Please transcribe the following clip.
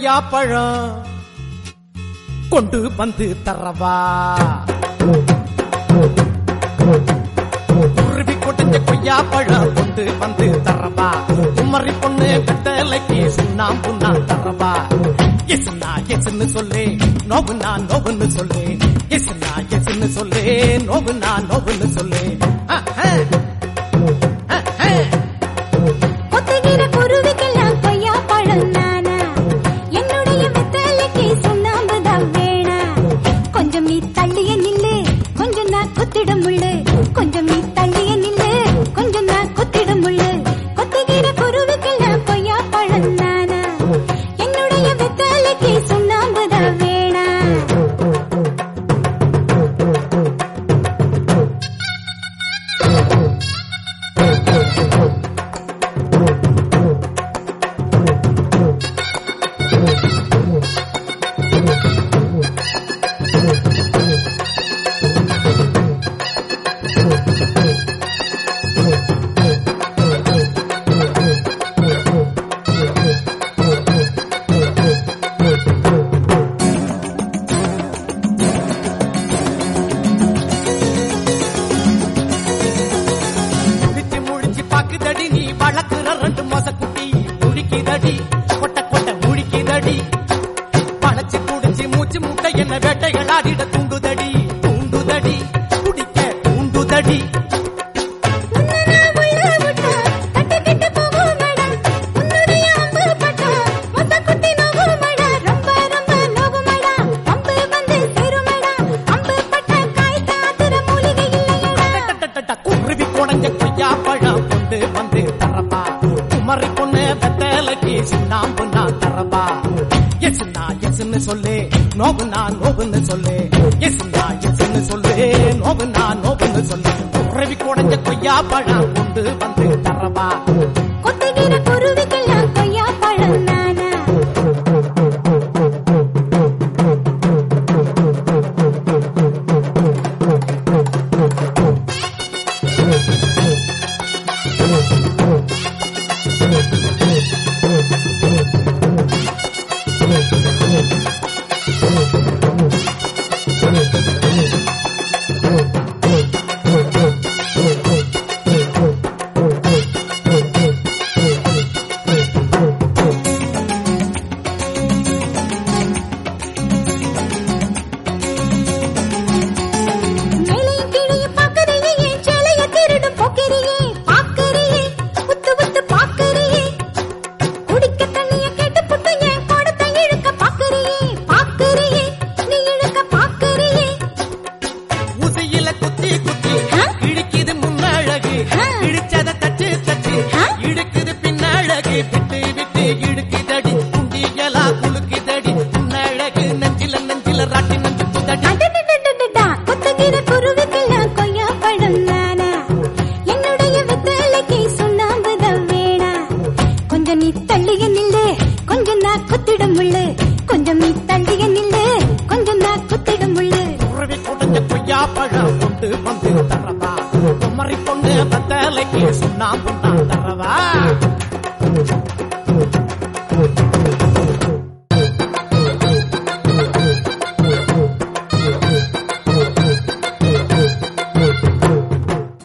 கொய்யா பழம் கொண்டு வந்து தரவா குருவி கொடிஞ்ச கொய்யா பழம் கொண்டு வந்து தரவா குமரி பொண்ணு வெத்தலைக்கு சுண்ணாம்பு நான் தரவா எசுனா எசுன்னு சொல்லு நோவுனா நோவுன்னு சொல்லு எசுனா எசுன்னு சொல்லு நோவுனா நோவுன்னு சொல்லு ஆஹா. ஆஹா. கொத்துகிற குருவிக்கெல்லாம் கொய்யா பழம் நானா என்னுடைய வெத்தலைக்கு சுண்ணாம்பு தான் வேணா கொஞ்சம் நீ தள்ளிய நில்லு கொஞ்சம் நான் கொத்திட முள்ளு கொஞ்சம் நீ தள்ளிய நில்லு கொஞ்சம் நான் கொத்திட முள்ளு கொத்துகிற குருவிக்கெல்லாம் கொய்யா பழம் நானா என்னுடைய வெத்தலைக்கு சுண்ணாம்பு தான் வேணா முழிச்சு முழிச்சு பாக்குதடி நீ வளர்க்குற ரெண்டு மாச குட்டி முழிக்குதடி கொட்ட கொட்ட முழிக்குதடி பழச்சு குடிச்சு மூச்சு முட்டை என்ன வேட்டைகள் ஆடிட தூண்டுதடி தூண்டுதடி குடிக்க தூண்டுதடி டட்டட்டட்ட குருவி குடஞ்ச கொய்யா பழம் கொண்டு வந்து தரப்பா குமரி பொண்ணு வெத்தலைக்கு சுண்ணாம்பு நான் தரப்பா எசுனா எசுன்னு சொல்லு நோவுனா நோவுன்னு சொல்லு எசுனா எசுன்னு சொல்லு நோவுனா நோவுன்னு சொல்லு குருவி குடஞ்ச கொய்யா பழம் கொண்டு வந்து தரப்பா கொத்துகிற குருவிக்கெல்லாம் கொய்யா பழம் நானா மேலையும் கீழையும் பார்க்கறியே, என் சேலைய திருடும் போக்கிரியே. பார்க்கறியே, உத்து உத்து பார்க்கறியே. குடிக்க தண்ணிய கேட்டு புட்டு என் குடத்தை இழுக்க பார்க்கறியே. பார்க்கறியே, நீ இழுக்க பார்க்கறியே. உசியில குத்தி குத்தி ஆ? இழுக்குது முன்னழகு ஆ. இடிச்சத தச்சு தச்சு ஆ? இழுக்குது பின்னழகு விட்டு விட்டு இழுக்குதடி குண்டியலா குலுக்குதடி முன்னழகு நெஞ்சில நெஞ்சில ராட்டி நெஞ்சு குதடி அடடடடடடா, கொத்துகிற குருவிக்கெல்லாம் கொய்யா பழம் நானா? என்னுடைய வெத்தலைக்கு சுண்ணாம்பு தான் வேணா. கொஞ்சம் நீ தள்ளிய நில்லு கொஞ்சம் நான் குத்திட முள்ளு கொஞ்சம் நீ தள்ளிய நில்லு கொஞ்சம் நான் குத்திட முள்ளு குருவி குடஞ்ச கொய்யா பழம் கொண்டு வந்து தரவா குமரி பொண்ணு பத்தலைக்கு சுண்ணாம்பு நான் தரவா